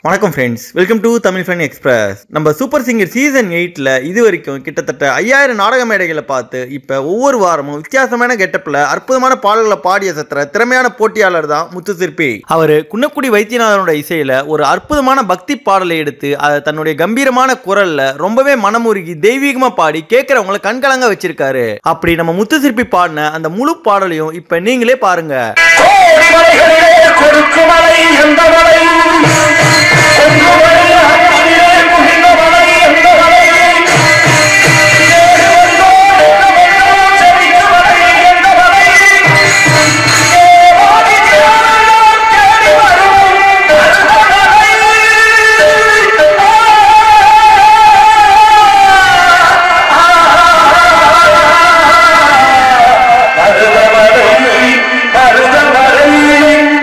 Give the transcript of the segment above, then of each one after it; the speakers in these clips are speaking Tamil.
வணக்கம் friends welcome to Tamil fun express நம்ம சூப்பர் சிங்கர் சீசன் எயிட்டில் இது வரைக்கும் கிட்டத்தட்ட ஐயாயிரம் நாடக மேடைகளை பார்த்து இப்போ ஒவ்வொரு வாரமும் வித்தியாசமான கெட்டப்பில் அற்புதமான பாடல்களை பாடிய சத்திர திறமையான போட்டியாளர் தான் முத்து சிற்பி அவர் குன்னக்குடி வைத்தியநாதனோட இசையில் ஒரு அற்புதமான பக்தி பாடலை எடுத்து அதை தன்னுடைய கம்பீரமான குரல்ல ரொம்பவே மனமுருகி தெய்வீகமா பாடி கேட்கறவங்கள கண்கலங்க வச்சிருக்காரு அப்படி நம்ம முத்து சிற்பி பாடின அந்த முழு பாடலையும் இப்போ நீங்களே பாருங்க கோடி மலைகளிலே கொடுக்கு மலை எந்த மலை கொங்கு மலை அருகிலே முகிந்த மலை எந்த மலை ஏறு வந்தோர் எந்த மலை, செழித்த மலை எந்த மலை தேவாதி தேவர்கள் தேடி வரும் அருள்மலை. அருள்மலை, அருள்மலை,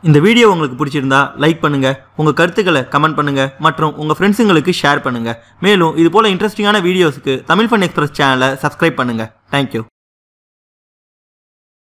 இந்த வீடியோ உங்களுக்கு பிடிச்சிருந்தா லைக் பண்ணுங்க உங்க கருத்துக்களை கமெண்ட் பண்ணுங்க மற்றும் உங்க ஃப்ரெண்ட்ஸுங்களுக்கு ஷேர் பண்ணுங்க மேலும் இது போல இன்ட்ரெஸ்டிங்கான வீடியோஸ்க்கு தமிழ் ஃபன் எக்ஸ்பிரஸ் சேனலை சப்ஸ்கிரைப் பண்ணுங்க தேங்க்யூ